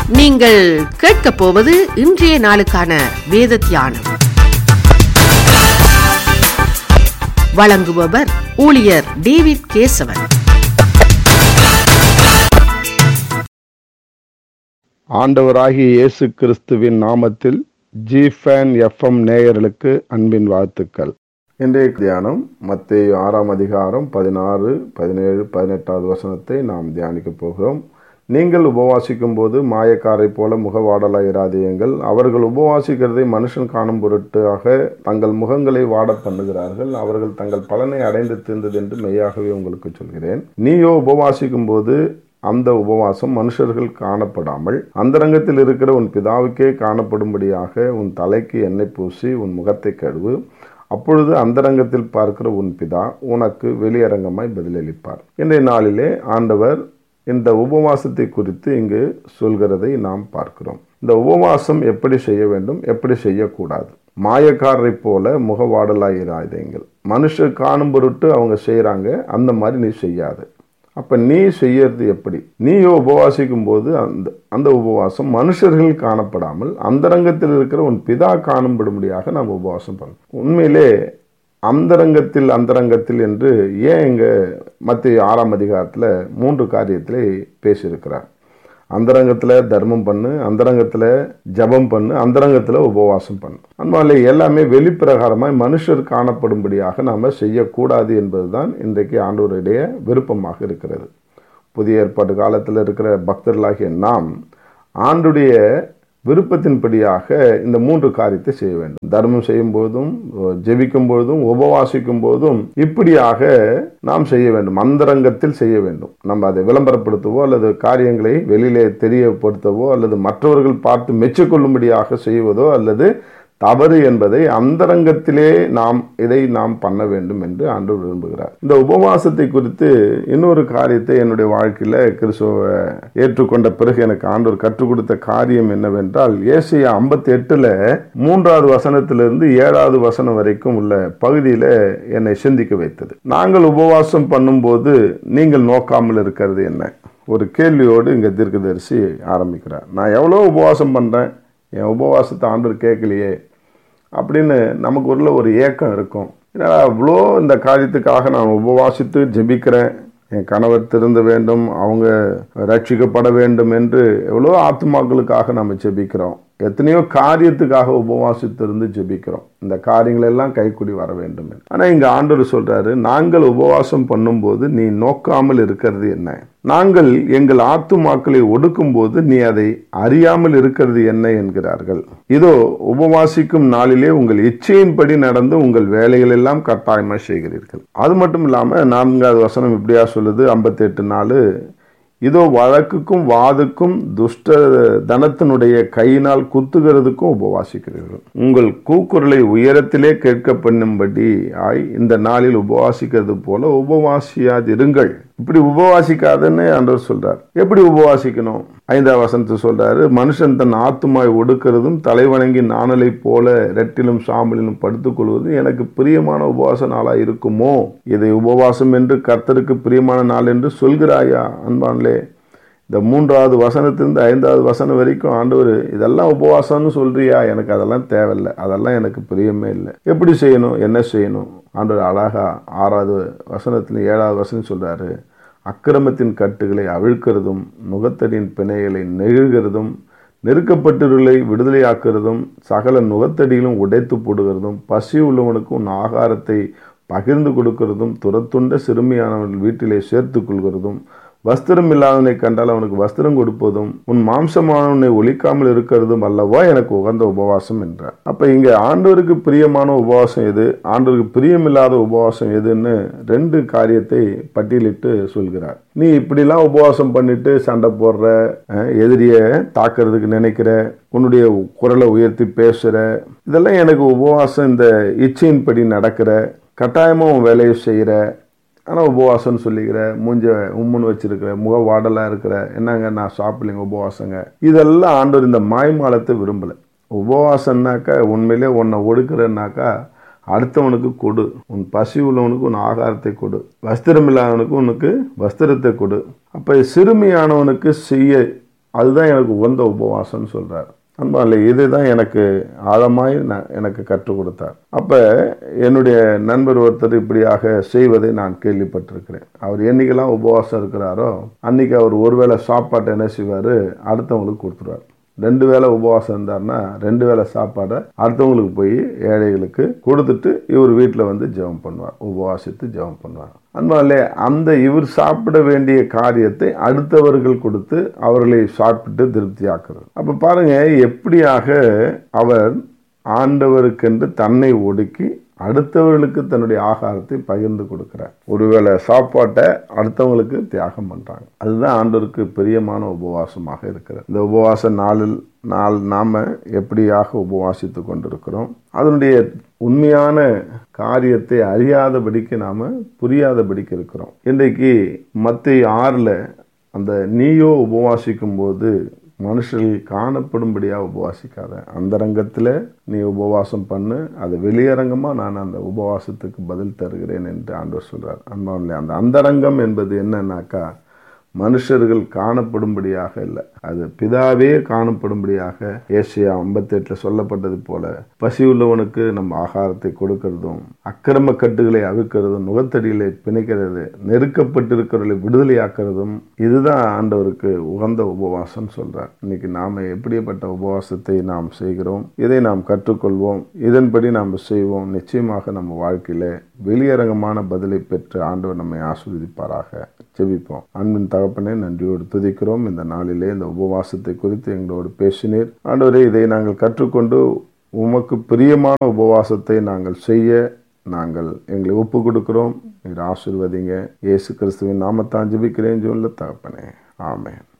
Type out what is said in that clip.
நீங்கள் கேட்கப் போவது இன்றைய நாளுக்கான வேத தியானம் வழங்குபவர் ஊழியர் டேவிட் கேசவன் ஆண்டவராகிய இயேசு கிறிஸ்துவின் நாமத்தில் ஜிஃபேன் எஃப்எம் நேயர்களுக்கு அன்பின் வாழ்த்துக்கள் இன்றைய தியானம் மத்தேயு ஆறாம் அதிகாரம் பதினாறு பதினேழு பதினெட்டாவது வசனத்தை நாம் தியானிக்க போகிறோம் நீங்கள் உபவாசிக்கும் போது மாயக்காரை போல முகவாடலாய் இராதீங்கள் அவர்கள் உபவாசிக்கிறதை மனுஷன் காணும் பொருட்டாக தங்கள் முகங்களை வாட பண்ணுகிறார்கள் அவர்கள் தங்கள் பலனை அடைந்து தீர்ந்தது என்று மெய்யாகவே உங்களுக்கு சொல்கிறேன் நீயோ உபவாசிக்கும் போது அந்த உபவாசம் மனுஷர்கள் காணப்படாமல் அந்தரங்கத்தில் இருக்கிற உன் பிதாவுக்கே காணப்படும்படியாக உன் தலைக்கு எண்ணெய் பூசி உன் முகத்தை கழுவு அப்பொழுது அந்தரங்கத்தில் பார்க்கிற உன் பிதா உனக்கு வெளியரங்கமாய் பதிலளிப்பார் இன்றைய நாளிலே ஆண்டவர் இந்த உபவாசத்தை குறித்து இங்கு சொல்கிறதை நாம் பார்க்கிறோம் இந்த உபவாசம் எப்படி செய்ய வேண்டும் எப்படி செய்யக்கூடாது மாயக்காரரை போல முகவாடலாயிராதீங்கள் மனுஷர் காணும் பொருட்டு அவங்க செய்கிறாங்க அந்த மாதிரி நீ செய்யாது அப்ப நீ செய்யறது எப்படி நீயோ உபவாசிக்கும் போது அந்த அந்த உபவாசம் மனுஷர்கள் காணப்படாமல் அந்தரங்கத்தில் இருக்கிற உன் பிதா காணும்படும்படியாக நாம் உபவாசம் பண்ணணும் உண்மையிலே அந்தரங்கத்தில் அந்தரங்கத்தில் என்று ஏன் இங்க மத்திய ஆறாம் அதிகாரத்தில் மூன்று காரியத்திலே பேசியிருக்கிறார் அந்தரங்கத்தில் தர்மம் பண்ணு அந்தரங்கத்தில் ஜபம் பண்ணு அந்தரங்கத்தில் உபவாசம் பண்ணு அன்பாலே எல்லாமே வெளிப்பிரகாரமாய் மனுஷர் காணப்படும்படியாக நாம் செய்யக்கூடாது என்பதுதான் இன்றைக்கு ஆண்டவருடைய விருப்பமாக இருக்கிறது புதிய ஏற்பாட்டு காலத்தில் இருக்கிற பக்தர்களாகிய நாம் ஆண்டுடைய விருப்பத்தின்படியாக இந்த மூன்று காரியத்தை செய்ய வேண்டும் தர்மம் செய்யும் போதும் ஜெபிக்கும் போதும் உபவாசிக்கும் போதும் இப்படியாக நாம் செய்ய வேண்டும் அந்தரங்கத்தில் செய்ய வேண்டும் நம்ம அதை விளம்பரப்படுத்தவோ அல்லது காரியங்களை வெளியிலே தெரியப்படுத்தவோ அல்லது மற்றவர்கள் பார்த்து மெச்சிக்கொள்ளும்படியாக செய்வதோ அல்லது தவறு என்பதை அந்தரங்கத்திலே நாம் இதை நாம் பண்ண வேண்டும் என்று ஆண்டு விரும்புகிறார் இந்த உபவாசத்தை குறித்து இன்னொரு காரியத்தை என்னுடைய வாழ்க்கையில கிறிஸ்துவ ஏற்றுக்கொண்ட பிறகு எனக்கு ஆண்டவர் கற்றுக் கொடுத்த காரியம் என்னவென்றால் ஏசியா ஐம்பத்தி எட்டுல மூன்றாவது வசனத்திலிருந்து ஏழாவது வசனம் வரைக்கும் உள்ள பகுதியில என்னை சிந்திக்க வைத்தது நாங்கள் உபவாசம் பண்ணும்போது நீங்கள் நோக்காமல் இருக்கிறது என்ன ஒரு கேள்வியோடு இங்க தீர்க்கதரிசி ஆரம்பிக்கிறார் நான் எவ்வளோ உபவாசம் பண்றேன் என் உபவாசத்தை ஆண்டவர் கேட்கலையே அப்படின்னு நமக்கு உள்ள ஒரு ஏக்கம் இருக்கும் ஏன்னா அவ்வளோ இந்த காரியத்துக்காக நான் உபவாசித்து ஜெபிக்கிறேன் என் கணவர் திருந்த வேண்டும் அவங்க ரட்சிக்கப்பட வேண்டும் என்று எவ்வளோ ஆத்மாக்களுக்காக நம்ம ஜெபிக்கிறோம் எத்தனையோ காரியத்துக்காக உபவாசித்திருந்து ஜெபிக்கிறோம் இந்த காரியங்கள் எல்லாம் கைக்குடி வர வேண்டும் ஆனா இங்க ஆண்டவர் சொல்றாரு நாங்கள் உபவாசம் பண்ணும்போது நீ நோக்காமல் இருக்கிறது என்ன நாங்கள் எங்கள் ஆத்துமாக்களை ஒடுக்கும் போது நீ அதை அறியாமல் இருக்கிறது என்ன என்கிறார்கள் இதோ உபவாசிக்கும் நாளிலே உங்கள் இச்சையின்படி நடந்து உங்கள் வேலைகள் எல்லாம் கட்டாயமா செய்கிறீர்கள் அது மட்டும் இல்லாம நான்காவது வசனம் இப்படியா சொல்லுது ஐம்பத்தி எட்டு நாலு இதோ வழக்குக்கும் வாதுக்கும் துஷ்ட தனத்தினுடைய கையினால் குத்துகிறதுக்கும் உபவாசிக்கிறீர்கள் உங்கள் கூக்குரலை உயரத்திலே கேட்க பண்ணும்படி ஆய் இந்த நாளில் உபவாசிக்கிறது போல உபவாசியாதிருங்கள் இப்படி உபவாசிக்காதுன்னு ஆண்டவர் சொல்றார் எப்படி உபவாசிக்கணும் ஐந்தாம் வசனத்தை சொல்றாரு மனுஷன் தன் ஆத்துமாய் ஒடுக்கிறதும் தலைவணங்கி நாணலை போல ரெட்டிலும் சாம்பலிலும் படுத்துக் கொள்வதும் எனக்கு பிரியமான உபவாச நாளா இருக்குமோ இதை உபவாசம் என்று கர்த்தருக்கு பிரியமான நாள் என்று சொல்கிறாயா அன்பான்லே இந்த மூன்றாவது வசனத்திலிருந்து ஐந்தாவது வசனம் வரைக்கும் ஆண்டவர் இதெல்லாம் உபவாசம்னு சொல்றியா எனக்கு அதெல்லாம் தேவையில்லை அதெல்லாம் எனக்கு பிரியமே இல்லை எப்படி செய்யணும் என்ன செய்யணும் ஆண்டவர் அழகா ஆறாவது வசனத்துல ஏழாவது வசனம் சொல்றாரு அக்கிரமத்தின் கட்டுகளை அவிழ்க்கிறதும் நுகத்தடியின் பிணைகளை நெகிழ்கிறதும் நெருக்கப்பட்டவர்களை விடுதலையாக்குறதும் சகல நுகத்தடியிலும் உடைத்து போடுகிறதும் பசி உள்ளவனுக்கு உன் ஆகாரத்தை பகிர்ந்து கொடுக்கிறதும் துரத்துண்ட சிறுமியானவர்கள் வீட்டிலே சேர்த்து கொள்கிறதும் வஸ்திரம் இல்லாதவனை கண்டால் அவனுக்கு வஸ்திரம் கொடுப்பதும் உன் மாம்சமானவனை ஒழிக்காமல் இருக்கிறதும் அல்லவா எனக்கு உகந்த உபவாசம் என்றார் அப்ப இங்க ஆண்டவருக்கு பிரியமான உபவாசம் எது ஆண்டவருக்கு பிரியமில்லாத உபவாசம் எதுன்னு ரெண்டு காரியத்தை பட்டியலிட்டு சொல்கிறார் நீ இப்படிலாம் உபவாசம் பண்ணிட்டு சண்டை போடுற எதிரிய தாக்குறதுக்கு நினைக்கிற உன்னுடைய குரலை உயர்த்தி பேசுற இதெல்லாம் எனக்கு உபவாசம் இந்த இச்சையின்படி நடக்கிற கட்டாயமா உன் வேலையை செய்யற ஆனால் உபவாசம்னு சொல்லிக்கிற மூஞ்ச உம்முன்னு வச்சிருக்கிற முக வாடலாக இருக்கிற என்னங்க நான் சாப்பிடலைங்க உபவாசங்க இதெல்லாம் ஆண்டவர் இந்த மாய்மாலத்தை விரும்பலை உபவாசம்னாக்கா உண்மையிலே உன்னை ஒடுக்கிறன்னாக்கா அடுத்தவனுக்கு கொடு உன் பசி உள்ளவனுக்கு உன் ஆகாரத்தை கொடு வஸ்திரம் இல்லாதவனுக்கு உனக்கு வஸ்திரத்தை கொடு அப்போ சிறுமியானவனுக்கு செய்ய அதுதான் எனக்கு உகந்த உபவாசம்னு சொல்றார் அன்பாலே இதுதான் எனக்கு ஆழமாய் நான் எனக்கு கற்றுக் கொடுத்தார் அப்ப என்னுடைய நண்பர் ஒருத்தர் இப்படியாக செய்வதை நான் கேள்விப்பட்டிருக்கிறேன் அவர் என்னைக்கெல்லாம் உபவாசம் இருக்கிறாரோ அன்னைக்கு அவர் ஒருவேளை சாப்பாட்டை என்ன செய்வாரு அடுத்தவங்களுக்கு கொடுத்துருவார் ரெண்டு வேளை உபவாசம் இருந்தார்னா ரெண்டு வேளை சாப்பாடை அடுத்தவங்களுக்கு போய் ஏழைகளுக்கு கொடுத்துட்டு இவர் வீட்டில் வந்து ஜெபம் பண்ணுவார் உபவாசித்து ஜெபம் பண்ணுவார் அன்பாலே அந்த இவர் சாப்பிட வேண்டிய காரியத்தை அடுத்தவர்கள் கொடுத்து அவர்களை சாப்பிட்டு திருப்தியாக்குறது அப்ப பாருங்க எப்படியாக அவர் ஆண்டவருக்கென்று தன்னை ஒடுக்கி அடுத்தவர்களுக்கு தன்னுடைய ஆகாரத்தை பகிர்ந்து கொடுக்கிறார் ஒருவேளை சாப்பாட்டை அடுத்தவங்களுக்கு தியாகம் பண்றாங்க அதுதான் ஆண்டவருக்கு பிரியமான உபவாசமாக இருக்கிறது இந்த உபவாச நாளில் நாள் நாம எப்படியாக உபவாசித்து கொண்டிருக்கிறோம் அதனுடைய உண்மையான காரியத்தை அறியாதபடிக்கு நாம புரியாதபடிக்கு இருக்கிறோம் இன்றைக்கு மத்திய ஆறுல அந்த நீயோ உபவாசிக்கும் போது மனுஷர்கள் காணப்படும்படியாக உபவாசிக்காத அந்த ரங்கத்தில் நீ உபவாசம் பண்ணு அது வெளியரங்கமாக நான் அந்த உபவாசத்துக்கு பதில் தருகிறேன் என்று ஆண்டவர் சொல்கிறார் அன்பாவில்லை அந்த அந்தரங்கம் என்பது என்னன்னாக்கா மனுஷர்கள் காணப்படும்படியாக இல்லை அது பிதாவே காணப்படும்படியாக ஏசியா ஐம்பத்தி எட்டுல சொல்லப்பட்டது போல பசி உள்ளவனுக்கு நம்ம ஆகாரத்தை கொடுக்கிறதும் அக்கிரம கட்டுகளை அவிக்கிறதும் நுகத்தடிகளை பிணைக்கிறது நெருக்கப்பட்டிருக்கிறவர்களை விடுதலையாக்குறதும் இதுதான் ஆண்டவருக்கு உகந்த உபவாசம் சொல்றார் இன்னைக்கு நாம எப்படிப்பட்ட உபவாசத்தை நாம் செய்கிறோம் இதை நாம் கற்றுக்கொள்வோம் இதன்படி நாம் செய்வோம் நிச்சயமாக நம்ம வாழ்க்கையில வெளியரங்கமான பதிலை பெற்று ஆண்டவர் நம்மை ஆஸ்வதிப்பாராக ஜெபிப்போம் அன்பின் தகப்பனே நன்றியோடு துதிக்கிறோம் இந்த நாளிலே இந்த உபவாசத்தை குறித்து எங்களோடு பேசினீர் ஆண்டவரே இதை நாங்கள் கற்றுக்கொண்டு உமக்கு பிரியமான உபவாசத்தை நாங்கள் செய்ய நாங்கள் எங்களை ஒப்பு கொடுக்கிறோம் நீர் ஆசிர்வதிங்க இயேசு கிறிஸ்துவின் நாமத்தான் ஜெபிக்கிறேன் சொல்ல தகப்பனே ஆமென்